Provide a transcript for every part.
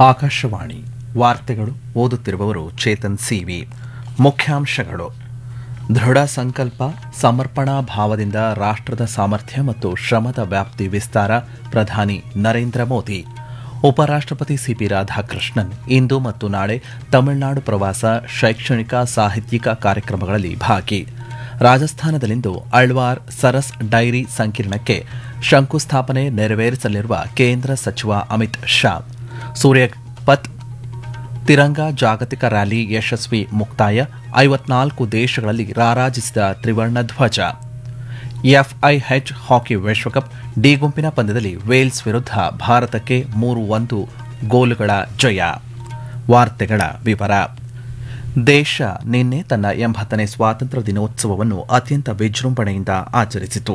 ಆಕಾಶವಾಣಿ ವಾರ್ತೆಗಳು ಓದುತ್ತಿರುವವರು ಚೇತನ್ ಸಿವಿ ಮುಖ್ಯಾಂಶಗಳು ದೃಢ ಸಂಕಲ್ಪ ಸಮರ್ಪಣಾ ಭಾವದಿಂದ ರಾಷ್ಟ್ರದ ಸಾಮರ್ಥ್ಯ ಮತ್ತು ಶ್ರಮದ ವ್ಯಾಪ್ತಿ ವಿಸ್ತಾರ ಪ್ರಧಾನಿ ನರೇಂದ್ರ ಮೋದಿ ಉಪರಾಷ್ಟ್ರಪತಿ ಸಿಪಿ ರಾಧಾಕೃಷ್ಣನ್ ಇಂದು ಮತ್ತು ನಾಳೆ ತಮಿಳುನಾಡು ಪ್ರವಾಸ ಶೈಕ್ಷಣಿಕ ಸಾಹಿತ್ಯಿಕ ಕಾರ್ಯಕ್ರಮಗಳಲ್ಲಿ ಭಾಗಿ ರಾಜಸ್ಥಾನದಲ್ಲಿಂದು ಅಳ್ವಾರ್ ಸರಸ್ ಡೈರಿ ಸಂಕೀರ್ಣಕ್ಕೆ ಶಂಕುಸ್ಥಾಪನೆ ನೆರವೇರಿಸಲಿರುವ ಕೇಂದ್ರ ಸಚಿವ ಅಮಿತ್ ಶಾ ಸೂರ್ಯಪತ್ ತಿರಂಗ ಜಾಗತಿಕ ರ್ಯಾಲಿ ಯಶಸ್ವಿ ಮುಕ್ತಾಯ ಐವತ್ನಾಲ್ಕು ದೇಶಗಳಲ್ಲಿ ರಾರಾಜಿಸಿದ ತ್ರಿವರ್ಣ ಧ್ವಜ ಎಫ್ಐಎಚ್ ಹಾಕಿ ವಿಶ್ವಕಪ್ ಡಿ ಗುಂಪಿನ ಪಂದ್ಯದಲ್ಲಿ ವೇಲ್ಸ್ ವಿರುದ್ಧ ಭಾರತಕ್ಕೆ ಮೂರು ಒಂದು ಗೋಲುಗಳ ಜಯ ವಾರ್ತೆಗಳ ವಿವರ ದೇಶ ನಿನ್ನೆ ತನ್ನ ಎಂಬತ್ತನೇ ಸ್ವಾತಂತ್ರ್ಯ ದಿನೋತ್ಸವವನ್ನು ಅತ್ಯಂತ ವಿಜೃಂಭಣೆಯಿಂದ ಆಚರಿಸಿತು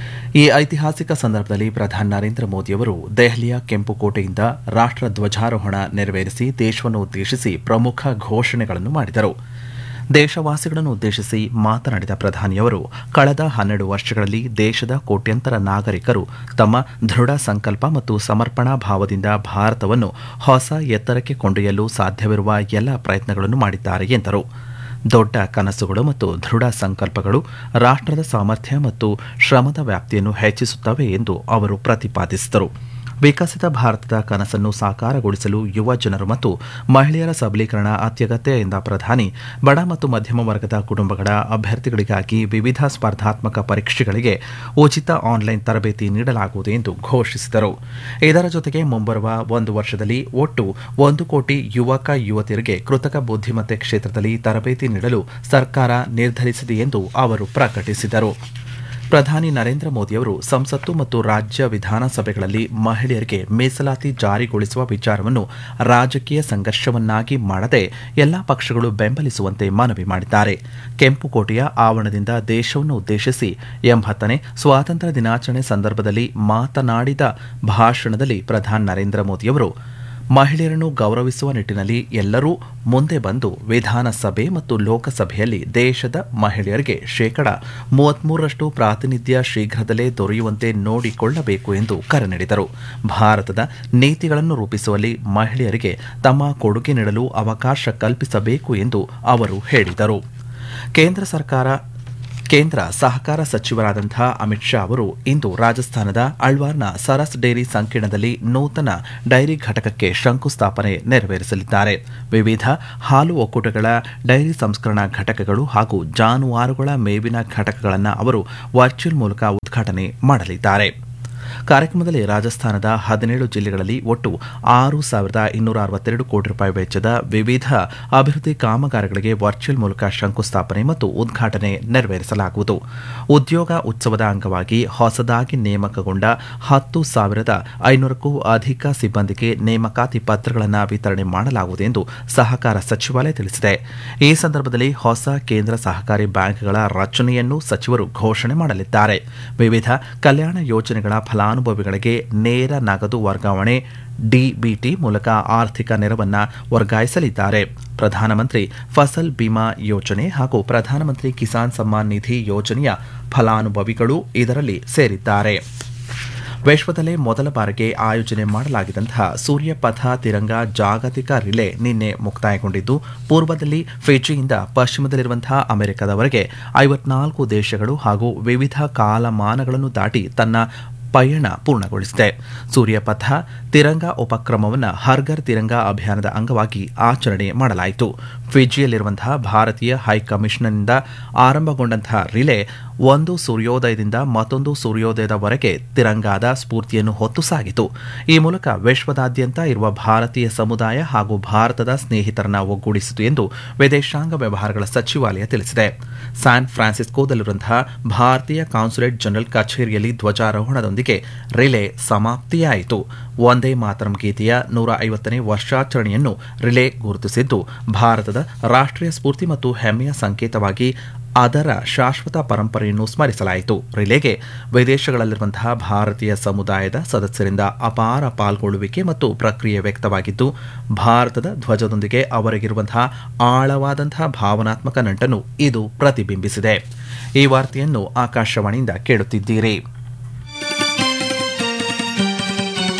ಈ ಐತಿಹಾಸಿಕ ಸಂದರ್ಭದಲ್ಲಿ ಪ್ರಧಾನಿ ನರೇಂದ್ರ ಮೋದಿಯವರು ದೆಹಲಿಯ ಕೆಂಪುಕೋಟೆಯಿಂದ ರಾಷ್ಟ್ರ ಧ್ವಜಾರೋಹಣ ನೆರವೇರಿಸಿ ದೇಶವನ್ನು ಉದ್ದೇಶಿಸಿ ಪ್ರಮುಖ ಘೋಷಣೆಗಳನ್ನು ಮಾಡಿದರು ದೇಶವಾಸಿಗಳನ್ನು ಉದ್ದೇಶಿಸಿ ಮಾತನಾಡಿದ ಪ್ರಧಾನಿಯವರು ಕಳೆದ ಹನ್ನೆರಡು ವರ್ಷಗಳಲ್ಲಿ ದೇಶದ ಕೋಟ್ಯಂತರ ನಾಗರಿಕರು ತಮ್ಮ ದೃಢ ಸಂಕಲ್ಪ ಮತ್ತು ಸಮರ್ಪಣಾ ಭಾವದಿಂದ ಭಾರತವನ್ನು ಹೊಸ ಎತ್ತರಕ್ಕೆ ಕೊಂಡೊಯ್ಯಲು ಸಾಧ್ಯವಿರುವ ಎಲ್ಲ ಪ್ರಯತ್ನಗಳನ್ನು ಮಾಡಿದ್ದಾರೆ ಎಂದರು ದೊಡ್ಡ ಕನಸುಗಳು ಮತ್ತು ದೃಢ ಸಂಕಲ್ಪಗಳು ರಾಷ್ಟ್ರದ ಸಾಮರ್ಥ್ಯ ಮತ್ತು ಶ್ರಮದ ವ್ಯಾಪ್ತಿಯನ್ನು ಹೆಚ್ಚಿಸುತ್ತವೆ ಎಂದು ಅವರು ಪ್ರತಿಪಾದಿಸಿದರು ವಿಕಸಿತ ಭಾರತದ ಕನಸನ್ನು ಸಾಕಾರಗೊಳಿಸಲು ಯುವ ಜನರು ಮತ್ತು ಮಹಿಳೆಯರ ಸಬಲೀಕರಣ ಅತ್ಯಗತ್ಯ ಎಂದ ಪ್ರಧಾನಿ ಬಡ ಮತ್ತು ಮಧ್ಯಮ ವರ್ಗದ ಕುಟುಂಬಗಳ ಅಭ್ಯರ್ಥಿಗಳಿಗಾಗಿ ವಿವಿಧ ಸ್ಪರ್ಧಾತ್ಮಕ ಪರೀಕ್ಷೆಗಳಿಗೆ ಉಚಿತ ಆನ್ಲೈನ್ ತರಬೇತಿ ನೀಡಲಾಗುವುದು ಎಂದು ಘೋಷಿಸಿದರು ಇದರ ಜೊತೆಗೆ ಮುಂಬರುವ ಒಂದು ವರ್ಷದಲ್ಲಿ ಒಟ್ಟು ಒಂದು ಕೋಟಿ ಯುವಕ ಯುವತಿಯರಿಗೆ ಕೃತಕ ಬುದ್ಧಿಮತ್ತೆ ಕ್ಷೇತ್ರದಲ್ಲಿ ತರಬೇತಿ ನೀಡಲು ಸರ್ಕಾರ ನಿರ್ಧರಿಸಿದೆ ಎಂದು ಅವರು ಪ್ರಕಟಿಸಿದರು ಪ್ರಧಾನಿ ನರೇಂದ್ರ ಮೋದಿಯವರು ಸಂಸತ್ತು ಮತ್ತು ರಾಜ್ಯ ವಿಧಾನಸಭೆಗಳಲ್ಲಿ ಮಹಿಳೆಯರಿಗೆ ಮೀಸಲಾತಿ ಜಾರಿಗೊಳಿಸುವ ವಿಚಾರವನ್ನು ರಾಜಕೀಯ ಸಂಘರ್ಷವನ್ನಾಗಿ ಮಾಡದೆ ಎಲ್ಲಾ ಪಕ್ಷಗಳು ಬೆಂಬಲಿಸುವಂತೆ ಮನವಿ ಮಾಡಿದ್ದಾರೆ ಕೆಂಪುಕೋಟೆಯ ಆವರಣದಿಂದ ದೇಶವನ್ನು ಉದ್ದೇಶಿಸಿ ಎಂಬತ್ತನೇ ಸ್ವಾತಂತ್ರ್ಯ ದಿನಾಚರಣೆ ಸಂದರ್ಭದಲ್ಲಿ ಮಾತನಾಡಿದ ಭಾಷಣದಲ್ಲಿ ಪ್ರಧಾನಿ ನರೇಂದ್ರ ಮೋದಿಯವರು ಮಹಿಳೆಯರನ್ನು ಗೌರವಿಸುವ ನಿಟ್ಟಿನಲ್ಲಿ ಎಲ್ಲರೂ ಮುಂದೆ ಬಂದು ವಿಧಾನಸಭೆ ಮತ್ತು ಲೋಕಸಭೆಯಲ್ಲಿ ದೇಶದ ಮಹಿಳೆಯರಿಗೆ ಶೇಕಡ ಮೂವತ್ಮೂರರಷ್ಟು ಪ್ರಾತಿನಿಧ್ಯ ಶೀಘ್ರದಲ್ಲೇ ದೊರೆಯುವಂತೆ ನೋಡಿಕೊಳ್ಳಬೇಕು ಎಂದು ಕರೆ ನೀಡಿದರು ಭಾರತದ ನೀತಿಗಳನ್ನು ರೂಪಿಸುವಲ್ಲಿ ಮಹಿಳೆಯರಿಗೆ ತಮ್ಮ ಕೊಡುಗೆ ನೀಡಲು ಅವಕಾಶ ಕಲ್ಪಿಸಬೇಕು ಎಂದು ಅವರು ಹೇಳಿದರು ಕೇಂದ್ರ ಸರ್ಕಾರ ಕೇಂದ್ರ ಸಹಕಾರ ಸಚಿವರಾದಂತಹ ಅಮಿತ್ ಶಾ ಅವರು ಇಂದು ರಾಜಸ್ಥಾನದ ಅಳ್ವಾರ್ನ ಸರಸ್ ಡೈರಿ ಸಂಕೀರ್ಣದಲ್ಲಿ ನೂತನ ಡೈರಿ ಘಟಕಕ್ಕೆ ಶಂಕುಸ್ಥಾಪನೆ ನೆರವೇರಿಸಲಿದ್ದಾರೆ ವಿವಿಧ ಹಾಲು ಒಕ್ಕೂಟಗಳ ಡೈರಿ ಸಂಸ್ಕರಣಾ ಘಟಕಗಳು ಹಾಗೂ ಜಾನುವಾರುಗಳ ಮೇವಿನ ಘಟಕಗಳನ್ನು ಅವರು ವರ್ಚುವಲ್ ಮೂಲಕ ಉದ್ಘಾಟನೆ ಮಾಡಲಿದ್ದಾರೆ ಕಾರ್ಯಕ್ರಮದಲ್ಲಿ ರಾಜಸ್ಥಾನದ ಹದಿನೇಳು ಜಿಲ್ಲೆಗಳಲ್ಲಿ ಒಟ್ಟು ಆರು ಸಾವಿರದ ಇನ್ನೂರ ಅರವತ್ತೆರಡು ಕೋಟಿ ರೂಪಾಯಿ ವೆಚ್ಚದ ವಿವಿಧ ಅಭಿವೃದ್ಧಿ ಕಾಮಗಾರಿಗಳಿಗೆ ವರ್ಚುವಲ್ ಮೂಲಕ ಶಂಕುಸ್ಥಾಪನೆ ಮತ್ತು ಉದ್ಘಾಟನೆ ನೆರವೇರಿಸಲಾಗುವುದು ಉದ್ಯೋಗ ಉತ್ಸವದ ಅಂಗವಾಗಿ ಹೊಸದಾಗಿ ನೇಮಕಗೊಂಡ ಹತ್ತು ಸಾವಿರದ ಐನೂರಕ್ಕೂ ಅಧಿಕ ಸಿಬ್ಬಂದಿಗೆ ನೇಮಕಾತಿ ಪತ್ರಗಳನ್ನು ವಿತರಣೆ ಮಾಡಲಾಗುವುದು ಎಂದು ಸಹಕಾರ ಸಚಿವಾಲಯ ತಿಳಿಸಿದೆ ಈ ಸಂದರ್ಭದಲ್ಲಿ ಹೊಸ ಕೇಂದ್ರ ಸಹಕಾರಿ ಬ್ಯಾಂಕ್ಗಳ ರಚನೆಯನ್ನು ಸಚಿವರು ಘೋಷಣೆ ಮಾಡಲಿದ್ದಾರೆ ವಿವಿಧ ಕಲ್ಯಾಣ ಯೋಜನೆಗಳ ಫಲಾನುಭವಿಗಳಿಗೆ ನೇರ ನಗದು ವರ್ಗಾವಣೆ ಡಿಬಿಟಿ ಮೂಲಕ ಆರ್ಥಿಕ ನೆರವನ್ನು ವರ್ಗಾಯಿಸಲಿದ್ದಾರೆ ಪ್ರಧಾನಮಂತ್ರಿ ಫಸಲ್ ಬಿಮಾ ಯೋಜನೆ ಹಾಗೂ ಪ್ರಧಾನಮಂತ್ರಿ ಕಿಸಾನ್ ಸಮ್ಮಾನ್ ನಿಧಿ ಯೋಜನೆಯ ಫಲಾನುಭವಿಗಳು ಇದರಲ್ಲಿ ಸೇರಿದ್ದಾರೆ ವಿಶ್ವದಲ್ಲೇ ಮೊದಲ ಬಾರಿಗೆ ಆಯೋಜನೆ ಮಾಡಲಾಗಿದ್ದಂತಹ ಸೂರ್ಯಪಥ ತಿರಂಗ ಜಾಗತಿಕ ರಿಲೇ ನಿನ್ನೆ ಮುಕ್ತಾಯಗೊಂಡಿದ್ದು ಪೂರ್ವದಲ್ಲಿ ಫಿಜಿಯಿಂದ ಪಶ್ಚಿಮದಲ್ಲಿರುವಂತಹ ಅಮೆರಿಕದವರೆಗೆ ಐವತ್ನಾಲ್ಕು ದೇಶಗಳು ಹಾಗೂ ವಿವಿಧ ಕಾಲಮಾನಗಳನ್ನು ದಾಟಿ ತನ್ನ ಪಯಣ ಪೂರ್ಣಗೊಳಿಸಿದೆ ಸೂರ್ಯಪಥ ತಿರಂಗ ಉಪಕ್ರಮವನ್ನು ಹರ್ಗರ್ ತಿರಂಗ ಅಭಿಯಾನದ ಅಂಗವಾಗಿ ಆಚರಣೆ ಮಾಡಲಾಯಿತು ಫಿಜಿಯಲ್ಲಿರುವಂತಹ ಭಾರತೀಯ ಹೈಕಮಿಷನ್ನಿಂದ ಆರಂಭಗೊಂಡಂತಹ ರಿಲೇ ಒಂದು ಸೂರ್ಯೋದಯದಿಂದ ಮತ್ತೊಂದು ಸೂರ್ಯೋದಯದವರೆಗೆ ತಿರಂಗಾದ ಸ್ಫೂರ್ತಿಯನ್ನು ಹೊತ್ತು ಸಾಗಿತು ಈ ಮೂಲಕ ವಿಶ್ವದಾದ್ಯಂತ ಇರುವ ಭಾರತೀಯ ಸಮುದಾಯ ಹಾಗೂ ಭಾರತದ ಸ್ನೇಹಿತರನ್ನ ಒಗ್ಗೂಡಿಸಿತು ಎಂದು ವಿದೇಶಾಂಗ ವ್ಯವಹಾರಗಳ ಸಚಿವಾಲಯ ತಿಳಿಸಿದೆ ಸ್ಯಾನ್ ಫ್ರಾನ್ಸಿಸ್ಕೋದಲ್ಲಿರುವಂತಹ ಭಾರತೀಯ ಕಾನ್ಸುಲೇಟ್ ಜನರಲ್ ಕಚೇರಿಯಲ್ಲಿ ಧ್ವಜಾರೋಹಣದೊಂದಿಗೆ ರಿಲೇ ಸಮಾಪ್ತಿಯಾಯಿತು ಒಂದೇ ಮಾತರಂ ಗೀತೆಯ ನೂರ ಐವತ್ತನೇ ವರ್ಷಾಚರಣೆಯನ್ನು ರಿಲೇ ಗುರುತಿಸಿದ್ದು ಭಾರತದ ರಾಷ್ಟ್ರೀಯ ಸ್ಫೂರ್ತಿ ಮತ್ತು ಹೆಮ್ಮೆಯ ಸಂಕೇತವಾಗಿ ಅದರ ಶಾಶ್ವತ ಪರಂಪರೆಯನ್ನು ಸ್ಮರಿಸಲಾಯಿತು ರಿಲೇಗೆ ವಿದೇಶಗಳಲ್ಲಿರುವಂತಹ ಭಾರತೀಯ ಸಮುದಾಯದ ಸದಸ್ಯರಿಂದ ಅಪಾರ ಪಾಲ್ಗೊಳ್ಳುವಿಕೆ ಮತ್ತು ಪ್ರಕ್ರಿಯೆ ವ್ಯಕ್ತವಾಗಿದ್ದು ಭಾರತದ ಧ್ವಜದೊಂದಿಗೆ ಅವರಿಗಿರುವಂತಹ ಆಳವಾದಂತಹ ಭಾವನಾತ್ಮಕ ನಂಟನ್ನು ಇದು ಪ್ರತಿಬಿಂಬಿಸಿದೆ ಈ ವಾರ್ತೆಯನ್ನು ಆಕಾಶವಾಣಿಯಿಂದ ಕೇಳುತ್ತಿದ್ದೀರಿ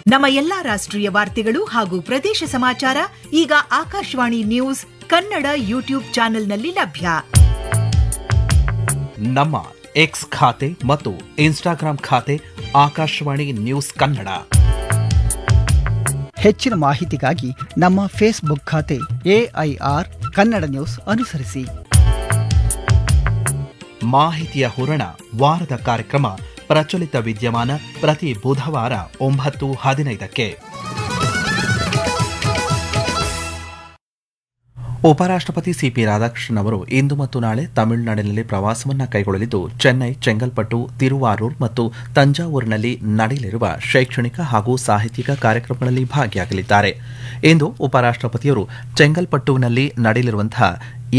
ನಮ್ಮ ಎಲ್ಲಾ ರಾಷ್ಟ್ರೀಯ ವಾರ್ತೆಗಳು ಹಾಗೂ ಪ್ರದೇಶ ಸಮಾಚಾರ ಈಗ ಆಕಾಶವಾಣಿ ನ್ಯೂಸ್ ಕನ್ನಡ ಯೂಟ್ಯೂಬ್ ಚಾನೆಲ್ನಲ್ಲಿ ಲಭ್ಯ ನಮ್ಮ ಎಕ್ಸ್ ಖಾತೆ ಮತ್ತು ಇನ್ಸ್ಟಾಗ್ರಾಂ ಖಾತೆ ಆಕಾಶವಾಣಿ ನ್ಯೂಸ್ ಕನ್ನಡ ಹೆಚ್ಚಿನ ಮಾಹಿತಿಗಾಗಿ ನಮ್ಮ ಫೇಸ್ಬುಕ್ ಖಾತೆ ಎಐಆರ್ ಕನ್ನಡ ನ್ಯೂಸ್ ಅನುಸರಿಸಿ ಮಾಹಿತಿಯ ಹೂರಣ ವಾರದ ಕಾರ್ಯಕ್ರಮ ಪ್ರಚಲಿತ ವಿದ್ಯಮಾನ ಪ್ರತಿ ಬುಧವಾರ ಒಂಬತ್ತು ಹದಿನೈದಕ್ಕೆ ಉಪರಾಷ್ಟ್ರಪತಿ ಸಿಪಿ ರಾಧಾಕೃಷ್ಣನ್ ಅವರು ಇಂದು ಮತ್ತು ನಾಳೆ ತಮಿಳುನಾಡಿನಲ್ಲಿ ಪ್ರವಾಸವನ್ನ ಕೈಗೊಳ್ಳಲಿದ್ದು ಚೆನ್ನೈ ಚೆಂಗಲ್ಪಟ್ಟು ತಿರುವಾರೂರ್ ಮತ್ತು ತಂಜಾವೂರಿನಲ್ಲಿ ನಡೆಯಲಿರುವ ಶೈಕ್ಷಣಿಕ ಹಾಗೂ ಸಾಹಿತ್ಯಿಕ ಕಾರ್ಯಕ್ರಮಗಳಲ್ಲಿ ಭಾಗಿಯಾಗಲಿದ್ದಾರೆ ಇಂದು ಉಪರಾಷ್ಟ್ರಪತಿಯವರು ಚೆಂಗಲ್ಪಟ್ಟುವಿನಲ್ಲಿ ನಡೆಯಲಿರುವಂತಹ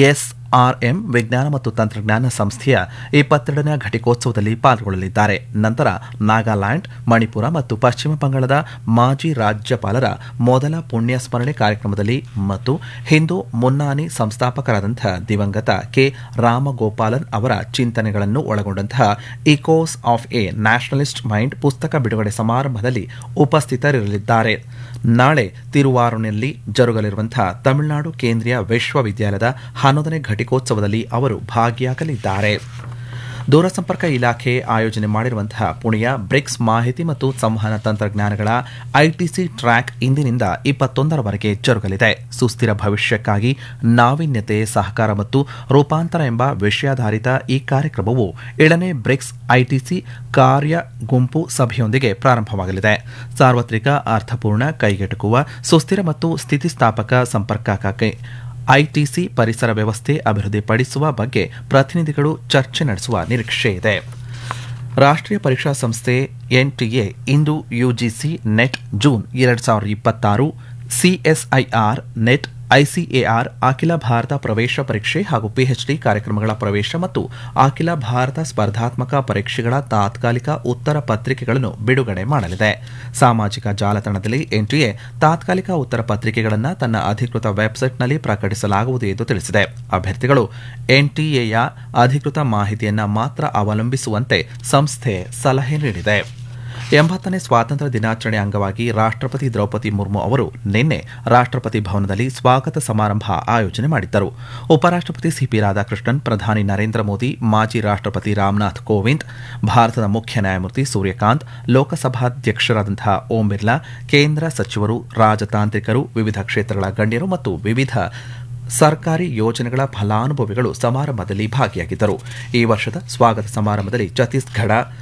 ಎಸ್ಆರ್ಎಂ ವಿಜ್ಞಾನ ಮತ್ತು ತಂತ್ರಜ್ಞಾನ ಸಂಸ್ಥೆಯ ಇಪ್ಪತ್ತೆರಡನೇ ಘಟಿಕೋತ್ಸವದಲ್ಲಿ ಪಾಲ್ಗೊಳ್ಳಲಿದ್ದಾರೆ ನಂತರ ನಾಗಾಲ್ಯಾಂಡ್ ಮಣಿಪುರ ಮತ್ತು ಪಶ್ಚಿಮ ಬಂಗಾಳದ ಮಾಜಿ ರಾಜ್ಯಪಾಲರ ಮೊದಲ ಪುಣ್ಯ ಸ್ಮರಣೆ ಕಾರ್ಯಕ್ರಮದಲ್ಲಿ ಮತ್ತು ಹಿಂದೂ ಮುನ್ನಾನಿ ಸಂಸ್ಥಾಪಕರಾದಂತಹ ದಿವಂಗತ ಕೆ ರಾಮಗೋಪಾಲನ್ ಅವರ ಚಿಂತನೆಗಳನ್ನು ಒಳಗೊಂಡಂತಹ echoes of a nationalist mind ಪುಸ್ತಕ ಬಿಡುಗಡೆ ಸಮಾರಂಭದಲ್ಲಿ ಉಪಸ್ಥಿತರಿರಲಿದ್ದಾರೆ ನಾಳೆ ತಿರುವಾರೂರಿನಲ್ಲಿ ಜರುಗಲಿರುವಂತಹ ತಮಿಳುನಾಡು ಕೇಂದ್ರೀಯ ವಿಶ್ವವಿದ್ಯಾಲಯದ ಹನ್ನೊಂದನೇ ಘಟಿಕೋತ್ಸವದಲ್ಲಿ ಅವರು ಭಾಗಿಯಾಗಲಿದ್ದಾರೆ ದೂರಸಂಪರ್ಕ ಇಲಾಖೆ ಆಯೋಜನೆ ಮಾಡಿರುವಂತಹ ಪುಣೆಯ ಬ್ರಿಕ್ಸ್ ಮಾಹಿತಿ ಮತ್ತು ಸಂವಹನ ತಂತ್ರಜ್ಞಾನಗಳ ಐಟಿಸಿ ಟ್ರ್ಯಾಕ್ ಇಂದಿನಿಂದ ಇಪ್ಪತ್ತೊಂದರವರೆಗೆ ಜರುಗಲಿದೆ ಸುಸ್ಥಿರ ಭವಿಷ್ಯಕ್ಕಾಗಿ ನಾವೀನ್ಯತೆ ಸಹಕಾರ ಮತ್ತು ರೂಪಾಂತರ ಎಂಬ ವಿಷಯಾಧಾರಿತ ಈ ಕಾರ್ಯಕ್ರಮವು ಏಳನೇ ಬ್ರಿಕ್ಸ್ ಐಟಿಸಿ ಕಾರ್ಯ ಗುಂಪು ಸಭೆಯೊಂದಿಗೆ ಪ್ರಾರಂಭವಾಗಲಿದೆ ಸಾರ್ವತ್ರಿಕ ಅರ್ಥಪೂರ್ಣ ಕೈಗೆಟುಕುವ ಸುಸ್ಥಿರ ಮತ್ತು ಸ್ಥಿತಿಸ್ಥಾಪಕ ಸಂಪರ್ಕಕ್ಕಾಗಿ ಐಟಿಸಿ ಪರಿಸರ ವ್ಯವಸ್ಥೆ ಅಭಿವೃದ್ಧಿಪಡಿಸುವ ಬಗ್ಗೆ ಪ್ರತಿನಿಧಿಗಳು ಚರ್ಚೆ ನಡೆಸುವ ನಿರೀಕ್ಷೆ ಇದೆ ರಾಷ್ಟ್ರೀಯ ಪರೀಕ್ಷಾ ಸಂಸ್ಥೆ ಎನ್ಟಿಎ ಇಂದು ಯುಜಿಸಿ ನೆಟ್ ಜೂನ್ ಎರಡು ಸಾವಿರದ ಇಪ್ಪತ್ತಾರು ಸಿಎಸ್ಐಆರ್ ನೆಟ್ ಐಸಿಎಆರ್ ಅಖಿಲ ಭಾರತ ಪ್ರವೇಶ ಪರೀಕ್ಷೆ ಹಾಗೂ ಪಿಎಚ್ಡಿ ಕಾರ್ಯಕ್ರಮಗಳ ಪ್ರವೇಶ ಮತ್ತು ಅಖಿಲ ಭಾರತ ಸ್ಪರ್ಧಾತ್ಮಕ ಪರೀಕ್ಷೆಗಳ ತಾತ್ಕಾಲಿಕ ಉತ್ತರ ಪತ್ರಿಕೆಗಳನ್ನು ಬಿಡುಗಡೆ ಮಾಡಲಿದೆ ಸಾಮಾಜಿಕ ಜಾಲತಾಣದಲ್ಲಿ ಎನ್ಟಿಎ ತಾತ್ಕಾಲಿಕ ಉತ್ತರ ಪತ್ರಿಕೆಗಳನ್ನು ತನ್ನ ಅಧಿಕೃತ ವೆಬ್ಸೈಟ್ನಲ್ಲಿ ಪ್ರಕಟಿಸಲಾಗುವುದು ಎಂದು ತಿಳಿಸಿದೆ ಅಭ್ಯರ್ಥಿಗಳು ಎನ್ಟಿಎಯ ಅಧಿಕೃತ ಮಾಹಿತಿಯನ್ನು ಮಾತ್ರ ಅವಲಂಬಿಸುವಂತೆ ಸಂಸ್ಥೆ ಸಲಹೆ ನೀಡಿದೆ ಎಂಬತ್ತನೇ ಸ್ವಾತಂತ್ರ್ಯ ದಿನಾಚರಣೆ ಅಂಗವಾಗಿ ರಾಷ್ಟ್ರಪತಿ ದ್ರೌಪದಿ ಮುರ್ಮು ಅವರು ನಿನ್ನೆ ರಾಷ್ಟ್ರಪತಿ ಭವನದಲ್ಲಿ ಸ್ವಾಗತ ಸಮಾರಂಭ ಆಯೋಜನೆ ಮಾಡಿದ್ದರು ಉಪರಾಷ್ಟ್ರಪತಿ ಸಿಪಿ ರಾಧಾಕೃಷ್ಣನ್ ಪ್ರಧಾನಿ ನರೇಂದ್ರ ಮೋದಿ ಮಾಜಿ ರಾಷ್ಟ್ರಪತಿ ರಾಮನಾಥ್ ಕೋವಿಂದ್ ಭಾರತದ ಮುಖ್ಯ ನ್ಯಾಯಮೂರ್ತಿ ಸೂರ್ಯಕಾಂತ್ ಲೋಕಸಭಾಧ್ಯಕ್ಷರಾದಂತಹ ಓಂ ಬಿರ್ಲಾ ಕೇಂದ್ರ ಸಚಿವರು ರಾಜತಾಂತ್ರಿಕರು ವಿವಿಧ ಕ್ಷೇತ್ರಗಳ ಗಣ್ಯರು ಮತ್ತು ವಿವಿಧ ಸರ್ಕಾರಿ ಯೋಜನೆಗಳ ಫಲಾನುಭವಿಗಳು ಸಮಾರಂಭದಲ್ಲಿ ಭಾಗಿಯಾಗಿದ್ದರು ಈ ವರ್ಷದ ಸ್ವಾಗತ ಸಮಾರಂಭದಲ್ಲಿ ಛತ್ತೀಸ್ಗಢ